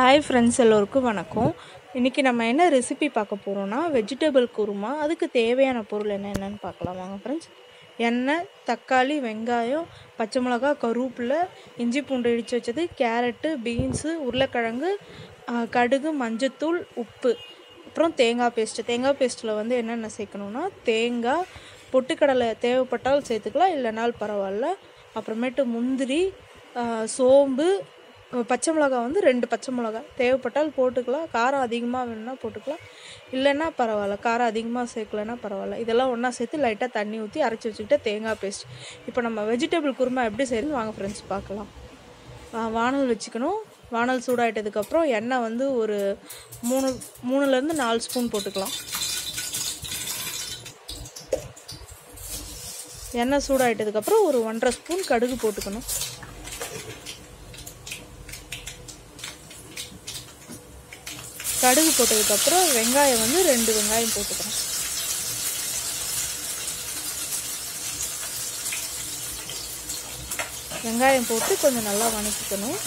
hi friends எல்லோருக்கும் வணக்கம் இன்றைக்கி நம்ம என்ன ரெசிபி பார்க்க போகிறோம்னா வெஜிடபிள் குருமா அதுக்கு தேவையான பொருள் என்ன என்னன்னு பார்க்கலாம் வாங்க ஃப்ரெண்ட்ஸ் எண்ணெய் தக்காளி வெங்காயம் பச்சை மிளகா கருவேப்பிலை இஞ்சி பூண்டு இடித்து வச்சது கேரட்டு பீன்ஸு உருளைக்கிழங்கு ஆ, கடுகு மஞ்சத்தூள் உப்பு அப்புறம் தேங்காய் பேஸ்ட்டு தேங்காய் பேஸ்ட்டில் வந்து என்னென்ன சேர்க்கணுன்னா தேங்காய் பொட்டுக்கடலை தேவைப்பட்டால் சேர்த்துக்கலாம் இல்லைனால் பரவாயில்ல அப்புறமேட்டு முந்திரி ஆ, சோம்பு அஹ் பச்சை மிளகா வந்து ரெண்டு பச்சை மிளகா தேவைப்பட்டால் போட்டுக்கலாம் காரம் அதிகமாக வேணும்னா போட்டுக்கலாம் இல்லைன்னா பரவாயில்ல காரம் அதிகமாக சேர்க்கலன்னா பரவாயில்ல இதெல்லாம் ஒன்றா சேர்த்து லைட்டாக தண்ணி ஊற்றி அரைச்சி வச்சுக்கிட்டு தேங்காய் பேஸ்ட் இப்போ நம்ம வெஜிடபிள் குருமா எப்படி செய்யணும்னு வாங்க ஃப்ரெண்ட்ஸ் பார்க்கலாம் வா- வானல் வச்சுக்கணும் வானல் சூடாயிட்டதுக்கப்புறம் எண்ணெய் வந்து ஒரு மூணு மூணுலேருந்து நாலு ஸ்பூன் போட்டுக்கலாம் எண்ணெய் சூடாயிட்டதுக்கப்புறம் ஒரு ஒன்றரை ஸ்பூன் கடுகு போட்டுக்கணும் கடுகு போட்டதுக்கப்புறம் வெங்காயம் வந்து ரெண்டு வெங்காயம் போட்டுக்கணும் வெங்காயம் போட்டு கொஞ்சம் நல்லா வணக்கிக்கணும்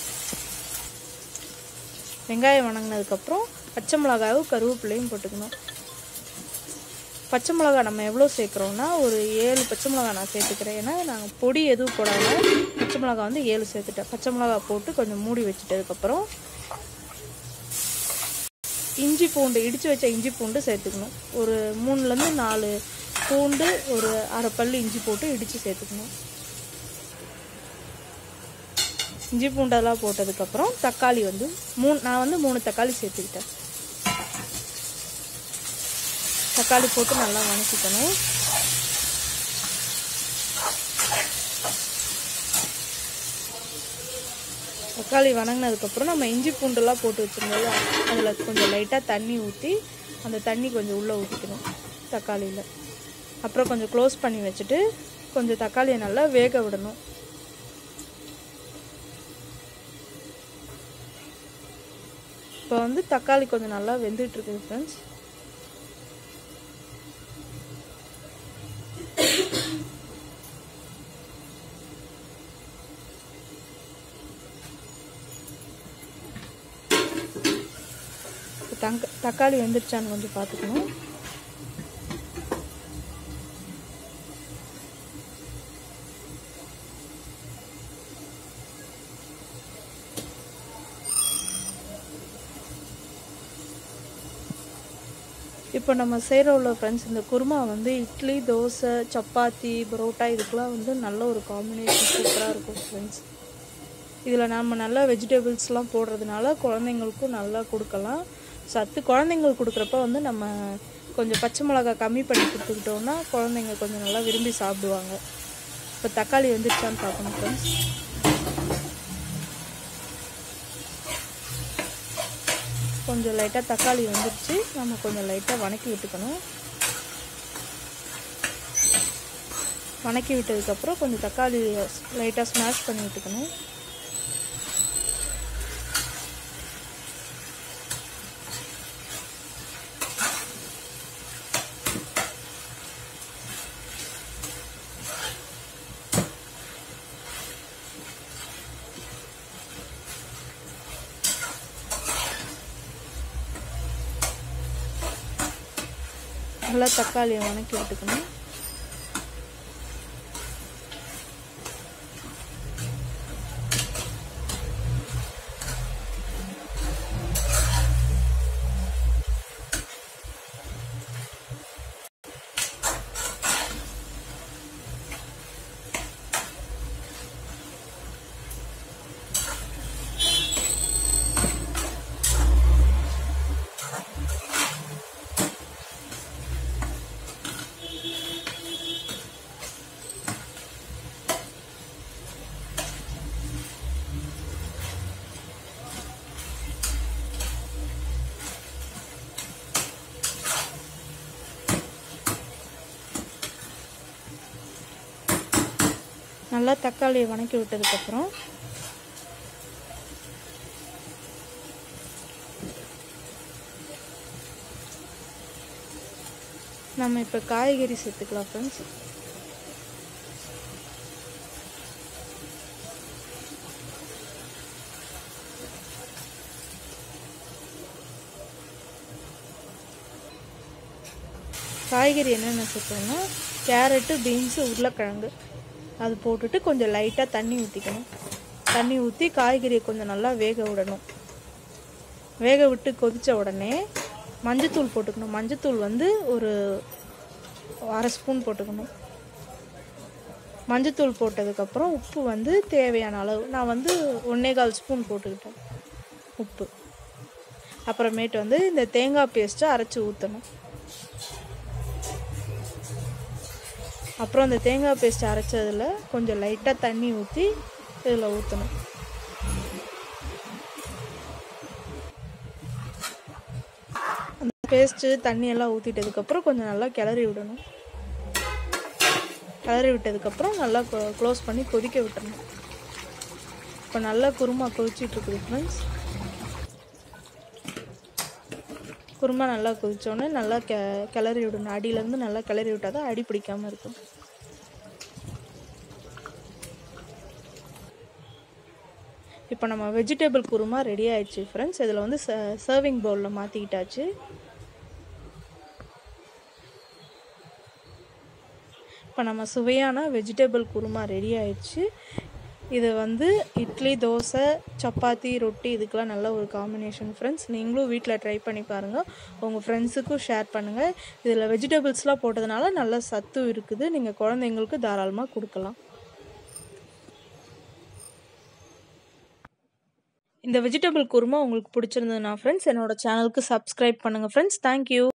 வெங்காயம் வணங்கினதுக்கப்புறம் பச்சை மிளகாயும் கருவேப்பிலையும் போட்டுக்கணும் பச்சை மிளகா நம்ம எவ்வளோ சேர்க்குறோன்னா ஒரு ஏழு பச்சை மிளகா நான் சேர்த்துக்கிறேன் ஏன்னா நாங்கள் பொடி எதுவும் போடாமல் பச்சை மிளகா வந்து ஏழு சேர்த்துட்டேன் பச்சை மிளகா போட்டு கொஞ்சம் மூடி வச்சுட்டதுக்கப்புறம் இஞ்சி பூண்டு இடித்து வச்ச இஞ்சி பூண்டு சேர்த்துக்கணும் ஒரு மூணுலேருந்து நாலு பூண்டு ஒரு அரை பல்லு இஞ்சி போட்டு இடித்து சேர்த்துக்கணும் இஞ்சி பூண்டெல்லாம் போட்டதுக்கப்புறம் தக்காளி வந்து மூணு நான் வந்து மூணு தக்காளி சேர்த்துக்கிட்டேன் தக்காளி போட்டு நல்லா வணக்கிக்கணும் தக்காளி வணங்கினதுக்கப்புறம் நம்ம இஞ்சி பூண்டெல்லாம் போட்டு வச்சிருந்தோம்ல அதில் கொஞ்சம் லைட்டாக தண்ணி ஊற்றி அந்த தண்ணி கொஞ்சம் உள்ளே ஊற்றிக்கணும் தக்காளியில் அப்புறம் கொஞ்சம் க்ளோஸ் பண்ணி வச்சுட்டு கொஞ்சம் தக்காளியை நல்லா வேக விடணும் இப்போ வந்து தக்காளி கொஞ்சம் நல்லா வெந்துட்டு இருக்குது ஃப்ரெண்ட்ஸ் தங்க தக்காளி வெந்துருச்சான்னு கொஞ்சம் பார்த்துக்கணும் இப்போ நம்ம செய்கிற உள்ள ஃப்ரெண்ட்ஸ் இந்த குருமா வந்து இட்லி தோசை சப்பாத்தி பரோட்டா இதுக்கெலாம் வந்து நல்ல ஒரு காம்பினேஷன் சூப்பராக இருக்கும் ஃப்ரெண்ட்ஸ் இதில் நம்ம நல்லா வெஜிடபிள்ஸ்லாம் போடுறதுனால குழந்தைங்களுக்கும் நல்லா கொடுக்கலாம் சத்து குழந்தைங்களுக்கு கொடுக்குறப்ப வந்து நம்ம கொஞ்சம் பச்சை மிளகா கம்மி பண்ணி கொடுத்துக்கிட்டோம்னா குழந்தைங்க கொஞ்சம் நல்லா விரும்பி சாப்பிடுவாங்க இப்போ தக்காளி வந்துருச்சான்னு பார்க்கணும் ஃப்ரெண்ட்ஸ் கொஞ்சம் லைட்டாக தக்காளி வந்துருச்சு நம்ம கொஞ்சம் லைட்டாக வணக்கி விட்டுக்கணும் வணக்கி விட்டதுக்கப்புறம் கொஞ்சம் தக்காளி லைட்டாக ஸ்மாஷ் பண்ணி விட்டுக்கணும் நல்லா தக்காளியை வணக்கி விட்டுக்கணும் நல்லா தக்காளியை வணக்கி விட்டதுக்கப்புறம் நம்ம இப்போ காய்கறி சேர்த்துக்கலாம் ஃப்ரெண்ட்ஸ் காய்கறி என்னென்ன சேர்த்தோம்னா கேரட்டு பீன்ஸு உருளைக்கிழங்கு அது போட்டுட்டு கொஞ்சம் லைட்டாக தண்ணி ஊற்றிக்கணும் தண்ணி ஊற்றி காய்கறியை கொஞ்சம் நல்லா வேக விடணும் வேக விட்டு கொதித்த உடனே மஞ்சத்தூள் போட்டுக்கணும் மஞ்சத்தூள் வந்து ஒரு அரை ஸ்பூன் போட்டுக்கணும் மஞ்சத்தூள் போட்டதுக்கப்புறம் உப்பு வந்து தேவையான அளவு நான் வந்து ஒன்றே கால் ஸ்பூன் போட்டுக்கிட்டேன் உப்பு அப்புறமேட்டு வந்து இந்த தேங்காய் பேஸ்ட்டை அரைச்சி ஊற்றணும் அப்புறம் அந்த தேங்காய் பேஸ்ட் அரைச்சதில் கொஞ்சம் லைட்டாக தண்ணி ஊற்றி இதில் ஊற்றணும் அந்த பேஸ்ட்டு தண்ணியெல்லாம் ஊற்றிட்டதுக்கப்புறம் கொஞ்சம் நல்லா கிளறி விடணும் கிளறி விட்டதுக்கப்புறம் நல்லா க்ளோஸ் பண்ணி கொதிக்க விட்டுறணும் இப்போ நல்லா குருமா கொதிச்சிட்ருக்குது ஃப்ரெண்ட்ஸ் குருமா நல்லா கொதிச்சோடனே நல்லா கெ கிளறி விடணும் அடியிலேருந்து நல்லா கிளறி விட்டால் தான் அடி பிடிக்காமல் இருக்கும் இப்போ நம்ம வெஜிடபிள் குருமா ரெடி ஆயிடுச்சு ஃப்ரெண்ட்ஸ் இதில் வந்து ச சர்விங் பவுலில் மாற்றிக்கிட்டாச்சு இப்போ நம்ம சுவையான வெஜிடபிள் குருமா ரெடி ஆயிடுச்சு இது வந்து இட்லி தோசை சப்பாத்தி ரொட்டி இதுக்கெலாம் நல்ல ஒரு காம்பினேஷன் ஃப்ரெண்ட்ஸ் நீங்களும் வீட்டில் ட்ரை பண்ணி பாருங்கள் உங்கள் ஃப்ரெண்ட்ஸுக்கும் ஷேர் பண்ணுங்கள் இதில் வெஜிடபிள்ஸ்லாம் போட்டதுனால நல்ல சத்து இருக்குது நீங்கள் குழந்தைங்களுக்கு தாராளமாக கொடுக்கலாம் இந்த வெஜிடபிள் குருமா உங்களுக்கு பிடிச்சிருந்ததுன்னா ஃப்ரெண்ட்ஸ் என்னோட சேனலுக்கு சப்ஸ்கிரைப் பண்ணுங்கள் ஃப்ரெண்ட்ஸ் தேங்க்யூ